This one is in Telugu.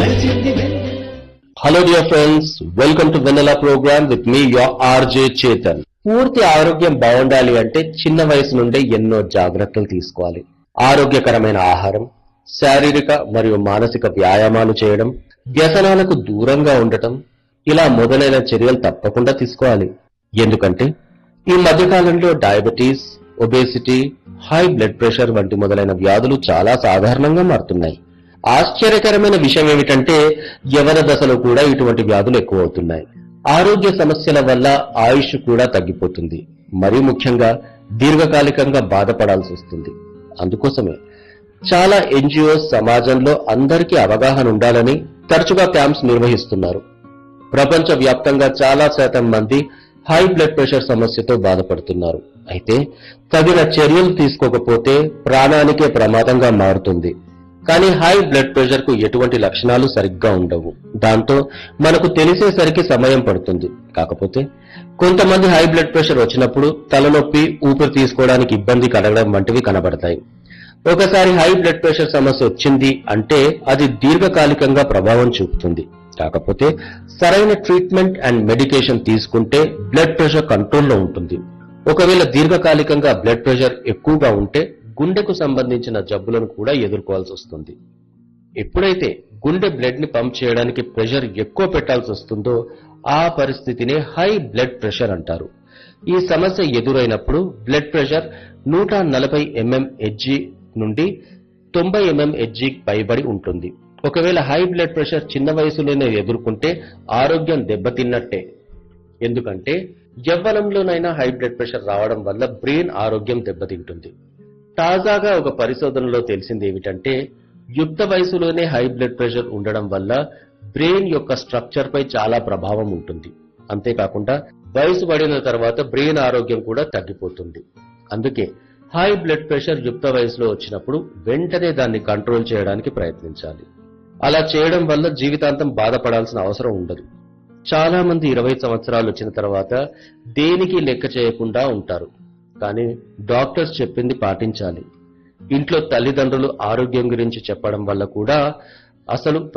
hello dear friends welcome to Vennela programme with me your RJ Chetan పూర్తి ఆరోగ్యం బాగుండాలి అంటే చిన్న వయసు నుండే ఎన్నో జాగ్రత్తలు తీసుకోవాలి ఆరోగ్యకరమైన ఆహారం శారీరక మరియు మానసిక వ్యాయామాలు చేయడం వ్యసనాలకు దూరంగా ఉండటం ఇలా మొదలైన చర్యలు తప్పకుండా తీసుకోవాలి ఎందుకంటే ఈ మధ్యకాలంలో diabetes obesity high blood pressure వంటి మొదలైన వ్యాధులు చాలా సాధారణంగా మారుతున్నాయి ఆశ్చర్యకరమైన విషయం ఏమిటంటే యవన దశలో కూడా ఇటువంటి వ్యాధులు ఎక్కువ అవుతున్నాయి ఆరోగ్య సమస్యల వల్ల ఆయుష్ కూడా తగ్గిపోతుంది మరీ ముఖ్యంగా దీర్ఘకాలికంగా బాధపడాల్సి వస్తుంది అందుకోసమే చాలా ఎన్జిఓస్ సమాజంలో అందరికీ అవగాహన ఉండాలని తరచుగా క్యాంప్స్ నిర్వహిస్తున్నారు ప్రపంచ వ్యాప్తంగా చాలా శాతం మంది హై బ్లడ్ ప్రెషర్ సమస్యతో బాధపడుతున్నారు అయితే తగిన చర్యలు తీసుకోకపోతే ప్రాణానికే ప్రమాదంగా మారుతుంది కానీ హై బ్లడ్ ప్రెషర్ కు ఎటువంటి లక్షణాలు సరిగ్గా ఉండవు దాంతో మనకు తెలిసేసరికి సమయం పడుతుంది కాకపోతే కొంతమంది హై బ్లడ్ ప్రెషర్ వచ్చినప్పుడు తలనొప్పి ఊపిరి తీసుకోవడానికి ఇబ్బంది కలగడం వంటివి కనబడతాయి ఒకసారి హై బ్లడ్ ప్రెషర్ సమస్య వచ్చింది అంటే అది దీర్ఘకాలికంగా ప్రభావం చూపుతుంది కాకపోతే సరైన ట్రీట్మెంట్ అండ్ మెడికేషన్ తీసుకుంటే బ్లడ్ ప్రెషర్ కంట్రోల్లో ఉంటుంది ఒకవేళ దీర్ఘకాలికంగా బ్లడ్ ప్రెషర్ ఎక్కువగా ఉంటే గుండెకు సంబంధించిన జబ్బులను కూడా ఎదుర్కోవాల్సి వస్తుంది ఎప్పుడైతే గుండె బ్లడ్ ని పంప్ చేయడానికి ప్రెషర్ ఎక్కువ పెట్టాల్సి వస్తుందో ఆ పరిస్థితినే హై బ్లడ్ ప్రెషర్ అంటారు ఈ సమస్య ఎదురైనప్పుడు బ్లడ్ ప్రెషర్ నూట నలభై ఎంఎం హెచ్జి నుండి తొంభై ఎంఎం హెచ్జి పైబడి ఉంటుంది ఒకవేళ హై బ్లడ్ ప్రెషర్ చిన్న వయసులోనే ఎదుర్కొంటే ఆరోగ్యం దెబ్బతిన్నట్టే ఎందుకంటే యవ్వనంలోనైనా హై బ్లడ్ ప్రెషర్ రావడం వల్ల బ్రెయిన్ ఆరోగ్యం దెబ్బతింటుంది తాజాగా ఒక పరిశోధనలో తెలిసింది ఏమిటంటే యుక్త వయసులోనే హై బ్లడ్ ప్రెషర్ ఉండడం వల్ల బ్రెయిన్ యొక్క స్ట్రక్చర్ పై చాలా ప్రభావం ఉంటుంది అంతేకాకుండా వయసు పడిన తర్వాత బ్రెయిన్ ఆరోగ్యం కూడా తగ్గిపోతుంది అందుకే హై బ్లడ్ ప్రెషర్ యుక్త వయసులో వచ్చినప్పుడు వెంటనే దాన్ని కంట్రోల్ చేయడానికి ప్రయత్నించాలి అలా చేయడం వల్ల జీవితాంతం బాధపడాల్సిన అవసరం ఉండదు చాలా మంది ఇరవై సంవత్సరాలు వచ్చిన తర్వాత దేనికి లెక్క చేయకుండా ఉంటారు కానీ డాక్టర్స్ చెప్పింది పాటించాలి ఇంట్లో తల్లిదండ్రులు ఆరోగ్యం గురించి చెప్పడం వల్ల కూడా అసలు